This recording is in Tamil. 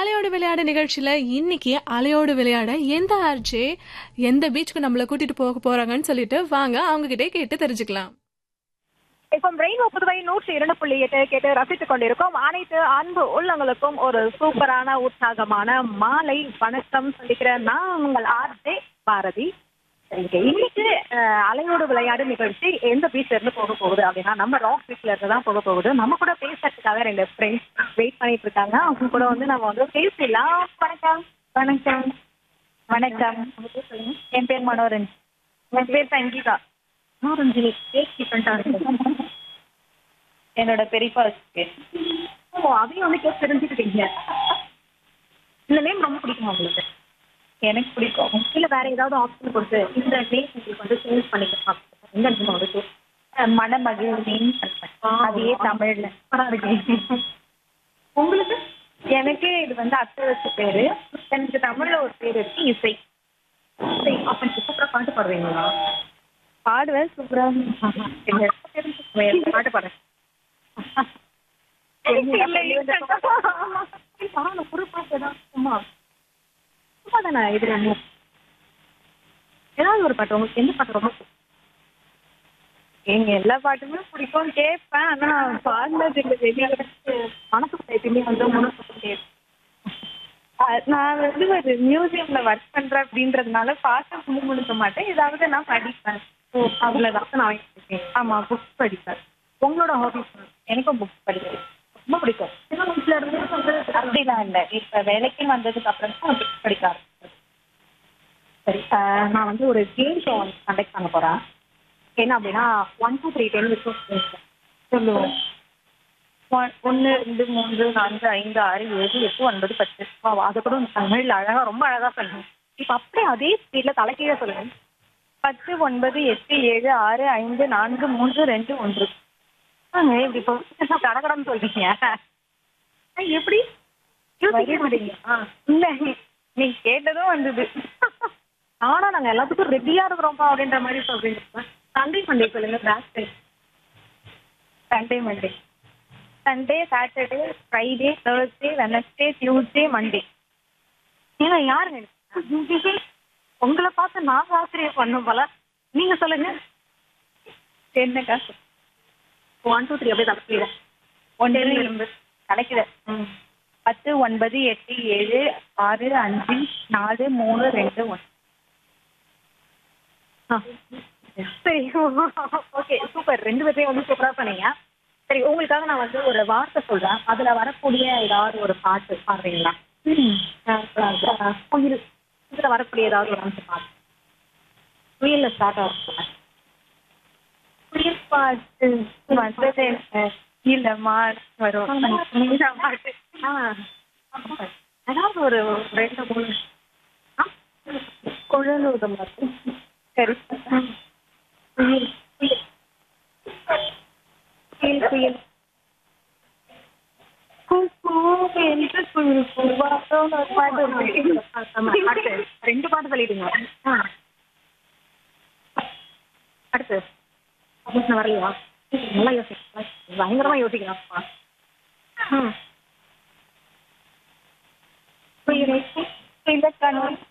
அலையோடு விளையாட நிகழ்ச்சியில இன்னைக்கு அலையோடு விளையாட எந்த ஆர்ஜே எந்த பீச்சுக்கு நம்மள கூட்டிட்டு போக போறாங்கன்னு சொல்லிட்டு வாங்க அவங்க கிட்டே கேட்டு தெரிஞ்சுக்கலாம் இப்போ ரெயின்போ புதுவை நூற்றி இரண்டு புள்ளி எட்டு கேட்டு ரசித்துக் கொண்டிருக்கோம் அனைத்து அன்பு உள்ளங்களுக்கும் ஒரு சூப்பரான உற்சாகமான மாலை வணக்கம் சொல்லிக்கிற நான் உங்கள் ஆர்ஜே பாரதி சரிங்க இன்னைக்கு அஹ், அலையோடு விளையாடு நிகழ்ச்சி எந்த பீச்ல இருந்து போக போகுது அப்படின்னா நம்ம ராக் பீச்ல இருந்து தான் போக போகுது நம்ம கூட பேசுறதுக்காக ரெண்டு ஃப்ரெண்ட்ஸ் வெயிட் பண்ணிட்டு இருக்காங்க அவங்க கூட வந்து நம்ம வந்து பேசலாம் வணக்கம் வணக்கம் வணக்கம் என் பேர் மனோரஞ்ச் என் பேர் சங்கீதா மனோரஞ்சினி பேர் டிஃப்ரெண்டா இருக்கு என்னோட பெரியப்பா பேர் ஓ அதையும் வந்து கேட்டு தெரிஞ்சுக்கிட்டீங்க இந்த நேம் ரொம்ப பிடிக்குமா உங்களுக்கு எனக்கு பிடிக்கும் இல்ல வேற ஏதாவது ஆப்ஷன் கொடுத்து இந்த நேம் உங்களுக்கு வந்து சேஞ்ச் பண்ணிக்கலாம் எந்த நேம் வந்து மனமகிழ்ச்சின்னு அதையே தமிழ்ல உங்களுக்கு எனக்கு இது வந்து அத்தை வச்ச பேரு எனக்கு தமிழ்ல ஒரு பேர் இருக்கு இசை இசை அப்ப நீங்க சூப்பரா பாட்டு பாடுவீங்களா பாடுவேன் சூப்பரா பாட்டு பாடுறேன் பரவாயில்ல புது பாட்டு தான் சும்மா சும்மா தானே இது ரெண்டு ஏதாவது ஒரு பாட்டு உங்களுக்கு எந்த பாட்டு ரொம்ப பிடிக்கும்? எங்க எல்லா பாட்டுமே பிடிக்கும் கேட்பேன் ஆனா பாடினது இல்லை வெளியே மனசுக்குள்ள எப்பயுமே வந்து மனசுக்கு நான் வந்து ஒரு மியூசியம்ல ஒர்க் பண்றேன் அப்படின்றதுனால பாட்டு முழுமுழுக்க மாட்டேன் ஏதாவது நான் படிப்பேன் ஓ அவ்வளவுதான் நான் வாங்கிட்டு ஆமா புக்ஸ் படிப்பேன் உங்களோட ஹாபிஸ் எனக்கும் புக்ஸ் படிக்கிறது ரொம்ப பிடிக்கும் சின்ன வயசுல இருந்து வந்து அப்படிலாம் இல்லை இப்ப வேலைக்கு வந்ததுக்கு அப்புறம் தான் புக்ஸ் படிக்க ஆரம்பிச்சேன் சரி ஆஹ் நான் வந்து ஒரு கேம் ஷோ வந்து கண்டக்ட் பண்ண போறேன் என்ன அப்படின்னா one two three ten wishes சொல்லுவோம் ஒன்று ரெண்டு மூன்று நான்கு ஐந்து ஆறு ஏழு எட்டு ஒன்பது பத்து வா, வா, அதை கூட தமிழில் அழகா ரொம்ப அழகா சொல்லுங்க இப்போ அப்படியே அதே ஸ்பீட்ல தலைக்கீழே சொல்லுங்க பத்து ஒன்பது எட்டு ஏழு ஆறு ஐந்து நான்கு மூன்று ரெண்டு ஒன்று ஆங்க இப்படி இப்போ கடகடன்னு சொல்றீங்க ஆ, எப்படி யோசிக்க மாட்டீங்களா இல்ல நீங்க கேட்டதும் வந்தது ஆனா நாங்க எல்லாத்துக்கும் ரெடியா இருக்கிறோம்ப்பா அப்படின்ற மாதிரி சொல்றீங்க சண்டே மண்டே சொல்லுங்க back day Sunday Monday Sunday Saturday Friday Thursday Wednesday Tuesday Monday ஏங்க யாருங்க இது? உங்களை பார்த்து நாங்க ஆசிரியர் பண்ணும் போல நீங்க சொல்லுங்க என்ன காசு ஒன் டூ த்ரீ அப்படியே தலைக்கிறேன் ஒன்று எலும்பு தலைக்கிறேன் பத்து ஒன்பது எட்டு ஏழு ஆறு அஞ்சு நாலு மூணு ரெண்டு ஒன்று சரி ஓகே சூப்பர் ரெண்டு பேர்த்தையும் வந்து சூப்பரா பண்ணீங்க சரி உங்களுக்காக நான் வந்து ஒரு வார்த்தை சொல்றேன் அதுல வரக்கூடிய ஏதாவது ஒரு பாட்டு பாடுறீங்களா அஹ் குயில் இதுல வரக்கூடிய ஏதாவது ஒரு அஞ்சு பாட்டு குயில்ல ஸ்டார்ட் ஆகும் குயில் பாட்டு வந்தது இல்லம்மா வரும் இந்த பாட்டு ஆ ஏதாவது ஒரு ரெண்டு மூணு குழலூதம் சரி குயில் குயில் குயில் குயில் என்று குயில் கூவாதோன்னு ஒரு பாட்டு இருக்கு. ஆமா, அடுத்து ரெண்டு பாட்டு சொல்லிடுங்க ஆ. அடுத்து அப்படின்னு வரலையா நல்லா யோசிக்கலாம் பயங்கரமா யோசிக்கிறான்ப்பா ம் குயிலை இலக்கணம்